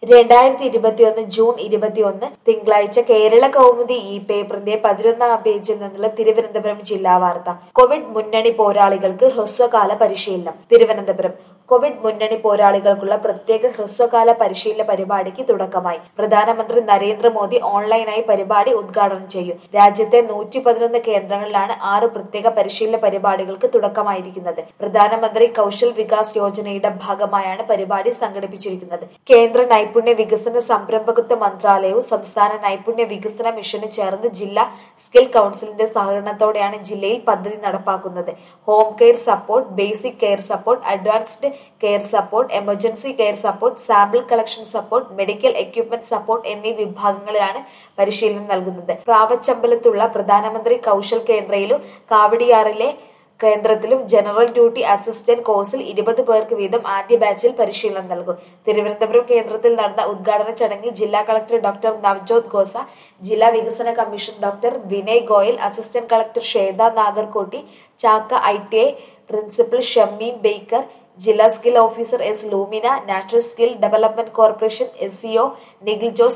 രണ്ടായിരത്തി ഇരുപത്തിയൊന്ന് ജൂൺ ഇരുപത്തിയൊന്ന് തിങ്കളാഴ്ച കേരള കൗമുദി ഈ പേപ്പറിന്റെ പതിനൊന്നാം പേജിൽ നിന്നുള്ള തിരുവനന്തപുരം ജില്ലാ വാർത്ത കോവിഡ് മുന്നണി പോരാളികൾക്ക് ഹ്രസ്വകാല പരിശീലനം തിരുവനന്തപുരം കോവിഡ് മുന്നണി പോരാളികൾക്കുള്ള പ്രത്യേക ഹ്രസ്വകാല പരിശീലന പരിപാടിക്ക് തുടക്കമായി പ്രധാനമന്ത്രി നരേന്ദ്രമോദി ഓൺലൈനായി പരിപാടി ഉദ്ഘാടനം ചെയ്യും രാജ്യത്തെ നൂറ്റി പതിനൊന്ന് കേന്ദ്രങ്ങളിലാണ് ആറ് പ്രത്യേക പരിശീലന പരിപാടികൾക്ക് തുടക്കമായിരിക്കുന്നത് പ്രധാനമന്ത്രി കൗശൽ വികാസ് യോജനയുടെ ഭാഗമായാണ് പരിപാടി സംഘടിപ്പിച്ചിരിക്കുന്നത് കേന്ദ്ര നൈപുണ്യ വികസന സംരംഭകത്വ മന്ത്രാലയവും സംസ്ഥാന നൈപുണ്യ വികസന മിഷനും ചേർന്ന് ജില്ലാ സ്കിൽ കൌൺസിലിന്റെ സഹകരണത്തോടെയാണ് ജില്ലയിൽ പദ്ധതി നടപ്പാക്കുന്നത് home care support basic care support advanced care support emergency care support sample collection support medical equipment support എന്നീ വിഭാഗങ്ങളിലാണ് പരിശീലനം നൽകുന്നത് പ്രാവച്ചമ്പലത്തുള്ള പ്രധാനമന്ത്രി കൗശൽ കേന്ദ്രയിലും കാവടിയാറിലെ കേന്ദ്രത്തിലും ജനറൽ ഡ്യൂട്ടി അസിസ്റ്റന്റ് കോഴ്സിൽ ഇരുപത് പേർക്ക് വീതം ആദ്യ ബാച്ചിൽ പരിശീലനം നൽകും തിരുവനന്തപുരം കേന്ദ്രത്തിൽ നടന്ന ഉദ്ഘാടന ചടങ്ങിൽ ജില്ലാ കളക്ടർ ഡോക്ടർ നവ്ജോത് ഗോസ ജില്ലാ വികസന commission doctor Vinay Goyal assistant collector Shweta Nagarkoti Chakka I T I principal Shameen Backer ജില്ലാ skill officer S Lumina National Skill Development Corporation S C O Nikhil Jose